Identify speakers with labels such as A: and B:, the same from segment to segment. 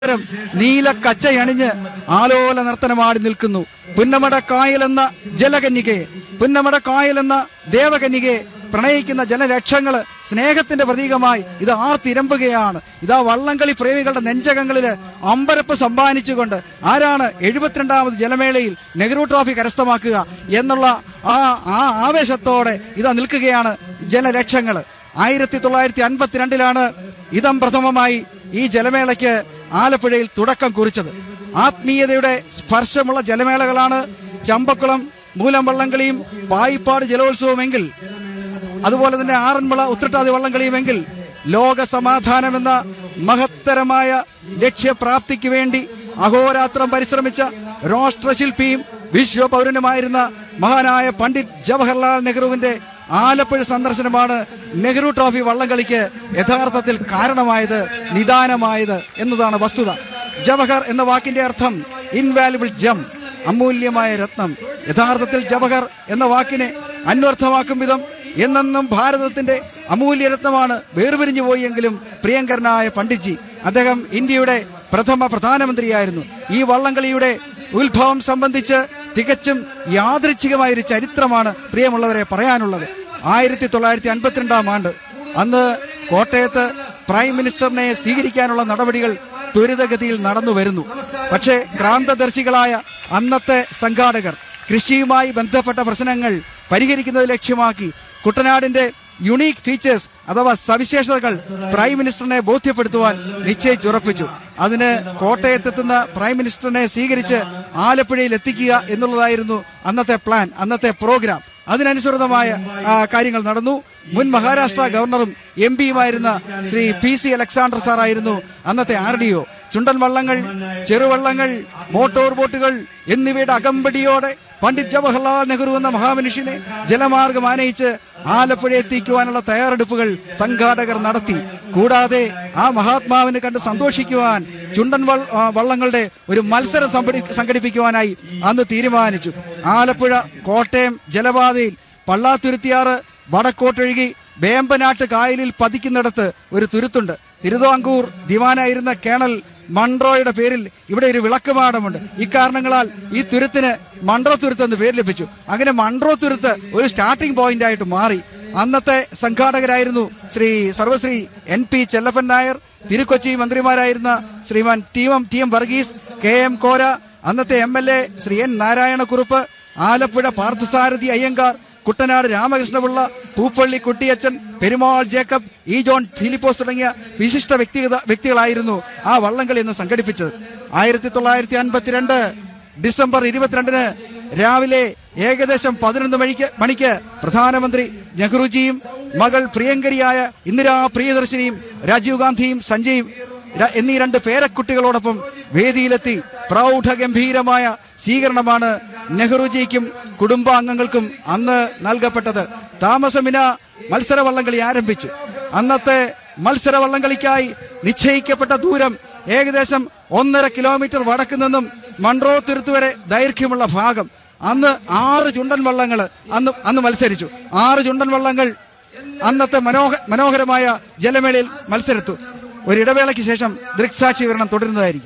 A: പകരം നീല കച്ചയണിഞ്ഞ് ആലോല നർത്തനമാടി നിൽക്കുന്നു പുന്നമട കായൽ എന്ന ജലകന്യകയെ പുന്നമട കായൽ എന്ന ദേവകന്യകയെ പ്രണയിക്കുന്ന ജനലക്ഷങ്ങള് സ്നേഹത്തിന്റെ പ്രതീകമായി ഇത് ആർത്തിരമ്പുകയാണ് ഇതാ വള്ളംകളി പ്രേമികളുടെ നെഞ്ചകങ്ങളില് അമ്പരപ്പ് സമ്മാനിച്ചുകൊണ്ട് ആരാണ് എഴുപത്തിരണ്ടാമത് ജലമേളയിൽ നെഹ്റു ട്രോഫി കരസ്ഥമാക്കുക എന്നുള്ള ആ ആ ആവേശത്തോടെ ഇതാ നിൽക്കുകയാണ് ജനലക്ഷങ്ങള് ആയിരത്തി തൊള്ളായിരത്തി അൻപത്തിരണ്ടിലാണ് ഇതം പ്രഥമമായി ഈ ജലമേളയ്ക്ക് ആലപ്പുഴയിൽ തുടക്കം കുറിച്ചത് ആത്മീയതയുടെ സ്പർശമുള്ള ജലമേളകളാണ് ചമ്പക്കുളം മൂലം വള്ളംകളിയും പായിപ്പാട് ജലോത്സവമെങ്കിൽ അതുപോലെ തന്നെ ആറന്മുള ഉത്രട്ടാതി വള്ളംകളിയുമെങ്കിൽ ലോക സമാധാനമെന്ന മഹത്തരമായ ലക്ഷ്യപ്രാപ്തിക്ക് വേണ്ടി അഹോരാത്രം പരിശ്രമിച്ച രാഷ്ട്രശില്പിയും വിശ്വപൗരനുമായിരുന്ന മഹാനായ പണ്ഡിറ്റ് ജവഹർലാൽ നെഹ്റുവിന്റെ ആലപ്പുഴ സന്ദർശനമാണ് നെഹ്റു ട്രോഫി വള്ളംകളിക്ക് യഥാർത്ഥത്തിൽ കാരണമായത് നിദാനമായത് എന്നതാണ് വസ്തുത ജവഹർ എന്ന വാക്കിന്റെ അർത്ഥം ഇൻവാലുബിൾ ജം അമൂല്യമായ രത്നം യഥാർത്ഥത്തിൽ ജവഹർ എന്ന വാക്കിനെ അന്വർത്ഥമാക്കും വിധം എന്നെന്നും ഭാരതത്തിന്റെ അമൂല്യ രത്നമാണ് വേർപിരിഞ്ഞു പോയെങ്കിലും പ്രിയങ്കരനായ പണ്ഡിറ്റ്ജി അദ്ദേഹം ഇന്ത്യയുടെ പ്രഥമ പ്രധാനമന്ത്രിയായിരുന്നു ഈ വള്ളംകളിയുടെ ഉത്ഭവം സംബന്ധിച്ച് തികച്ചും യാദൃച്ഛികമായ ഒരു ചരിത്രമാണ് പ്രിയമുള്ളവരെ പറയാനുള്ളത് ആയിരത്തി തൊള്ളായിരത്തി അൻപത്തിരണ്ടാം ആണ്ട് അന്ന് കോട്ടയത്ത് പ്രൈം മിനിസ്റ്ററിനെ സ്വീകരിക്കാനുള്ള നടപടികൾ ത്വരിതഗതിയിൽ നടന്നു വരുന്നു പക്ഷേ ക്രാന്തദർശികളായ അന്നത്തെ സംഘാടകർ കൃഷിയുമായി ബന്ധപ്പെട്ട പ്രശ്നങ്ങൾ പരിഹരിക്കുന്നത് ലക്ഷ്യമാക്കി കുട്ടനാടിന്റെ യുണീക്ക് ഫീച്ചേഴ്സ് അഥവാ സവിശേഷതകൾ പ്രൈം മിനിസ്റ്ററിനെ ബോധ്യപ്പെടുത്തുവാൻ നിശ്ചയിച്ചുറപ്പിച്ചു അതിന് കോട്ടയത്തെത്തുന്ന പ്രൈം മിനിസ്റ്ററിനെ സ്വീകരിച്ച് ആലപ്പുഴയിൽ എത്തിക്കുക എന്നുള്ളതായിരുന്നു അന്നത്തെ പ്ലാൻ അന്നത്തെ പ്രോഗ്രാം അതിനനുസൃതമായ ആ, കാര്യങ്ങൾ നടന്നു മുൻ മഹാരാഷ്ട്ര ഗവർണറും എം പിയുമായിരുന്ന ശ്രീ പി സി അലക്സാണ്ടർ സാറായിരുന്നു അന്നത്തെ ആർ ഡി ഒ ചുണ്ടൻ വള്ളങ്ങൾ ചെറുവള്ളങ്ങൾ മോട്ടോർ ബോട്ടുകൾ എന്നിവയുടെ അകമ്പടിയോടെ പണ്ഡിറ്റ് ജവഹർലാൽ നെഹ്റു എന്ന മഹാമനുഷ്യനെ ജലമാർഗം ആനയിച്ച് ആലപ്പുഴ എത്തിക്കുവാനുള്ള തയ്യാറെടുപ്പുകൾ സംഘാടകർ നടത്തി കൂടാതെ ആ മഹാത്മാവിനെ കണ്ട് സന്തോഷിക്കുവാൻ ചുണ്ടൻ വൾ- ആ, വള്ളങ്ങളുടെ ഒരു മത്സരം സംഘടി- സംഘടിപ്പിക്കുവാനായി അന്ന് തീരുമാനിച്ചു ആലപ്പുഴ കോട്ടയം ജലപാതയിൽ പള്ളാത്തുരുത്തിയാറ് വടക്കോട്ടൊഴുകി വേമ്പനാട്ട് കായലിൽ പതിക്കുന്നിടത്ത് ഒരു തുരുത്തുണ്ട് തിരുവിതാംകൂർ ദിവാനായിരുന്ന കേണൽ മൺട്രോയുടെ പേരിൽ ഇവിടെ ഒരു വിളക്കുമാടമുണ്ട് ഇക്കാരണങ്ങളാൽ ഈ തുരുത്തിന് മൺട്രോ തുരുത്ത് എന്ന് പേര് ലഭിച്ചു അങ്ങനെ മൺട്രോ തുരുത്ത് ഒരു സ്റ്റാർട്ടിംഗ് പോയിന്റ് ആയിട്ട് മാറി അന്നത്തെ സംഘാടകരായിരുന്നു ശ്രീ സർവശ്രീ എൻ പി ചെല്ലപ്പൻ നായർ തിരുക്കൊച്ചി മന്ത്രിമാരായിരുന്ന Sriman T M T M Varghese K M Kora അന്നത്തെ M L A Sri N Narayanakurup Alappuzha Parthasarathy Iyengar Kuttanad Ramakrishna Pillai Poopally Kuttiyachan Perumal Jacob E John Philipose തുടങ്ങിയ വിശിഷ്ട വ്യക്തിഗത വ്യക്തികളായിരുന്നു ആ വള്ളംകളി എന്ന് സംഘടിപ്പിച്ചത് ആയിരത്തി തൊള്ളായിരത്തി അൻപത്തിരണ്ട് ഡിസംബർ ഇരുപത്തിരണ്ടിന് രാവിലെ ഏകദേശം പതിനൊന്ന് മണിക്ക് മണിക്ക് പ്രധാനമന്ത്രി നെഹ്റുജിയും മകൾ പ്രിയങ്കരിയായ ഇന്ദിരാ പ്രിയദർശിനിയും രാജീവ് ഗാന്ധിയും സഞ്ജയും ര- എന്നീ രണ്ട് പേരക്കുട്ടികളോടൊപ്പം വേദിയിലെത്തി പ്രൗഢഗംഭീരമായ സ്വീകരണമാണ് നെഹ്റുജിക്കും കുടുംബാംഗങ്ങൾക്കും അന്ന് നൽകപ്പെട്ടത് താമസമിന മത്സര വള്ളംകളി ആരംഭിച്ചു അന്നത്തെ മത്സര വള്ളംകളിക്കായി നിശ്ചയിക്കപ്പെട്ട ദൂരം ഏകദേശം ഒന്നര കിലോമീറ്റർ വടക്ക് നിന്നും മൺട്രോ തുരുത്ത് വരെ ദൈർഘ്യമുള്ള ഭാഗം അന്ന് ആറ് ചുണ്ടൻ വള്ളങ്ങൾ അന്ന് അന്ന് മത്സരിച്ചു ആറ് ചുണ്ടൻ വള്ളങ്ങൾ അന്നത്തെ മനോഹ മനോഹരമായ ജലമേളയിൽ മത്സരത്തു ഒരിടവേളയ്ക്ക് ശേഷം ദൃക്സാക്ഷി വിവരണം തുടരുന്നതായിരിക്കും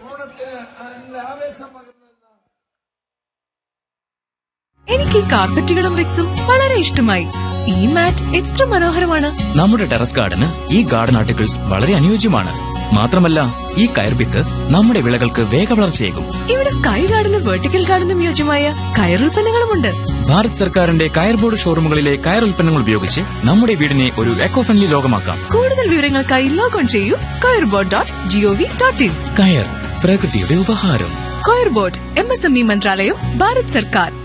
B: എനിക്ക് ഈ കാർപ്പറ്റുകളും റിക്സും വളരെ ഇഷ്ടമായി ഈ മാറ്റ് എത്ര മനോഹരമാണ്
C: നമ്മുടെ ടെറസ് ഗാർഡന് ഈ ഗാർഡൻ ആർട്ടിക്കിൾസ് വളരെ അനുയോജ്യമാണ് മാത്രമല്ല ഈ കയർഭിത്ത് നമ്മുടെ വിളകൾക്ക് വേഗവളർച്ചയേകും
B: ഇവിടെ സ്കൈ ഗാർഡനും വെർട്ടിക്കൽ ഗാർഡനും യോജ്യമായ കയറുൽപ്പന്നങ്ങളുമുണ്ട്
C: ഭാരത് സർക്കാരിന്റെ കയർ ബോർഡ് ഷോറൂമുകളിലെ കയർ ഉൽപ്പന്നങ്ങൾ ഉപയോഗിച്ച് നമ്മുടെ വീടിനെ ഒരു എക്കോ ഫ്രണ്ട്ലി ലോകമാക്കാം
B: കൂടുതൽ വിവരങ്ങൾക്കായി ലോഗോൺ ചെയ്യൂ Coirboard dot GOV dot in
C: കയർ പ്രകൃതിയുടെ ഉപഹാരം
B: Coirboard M S M E മന്ത്രാലയം ഭാരത് സർക്കാർ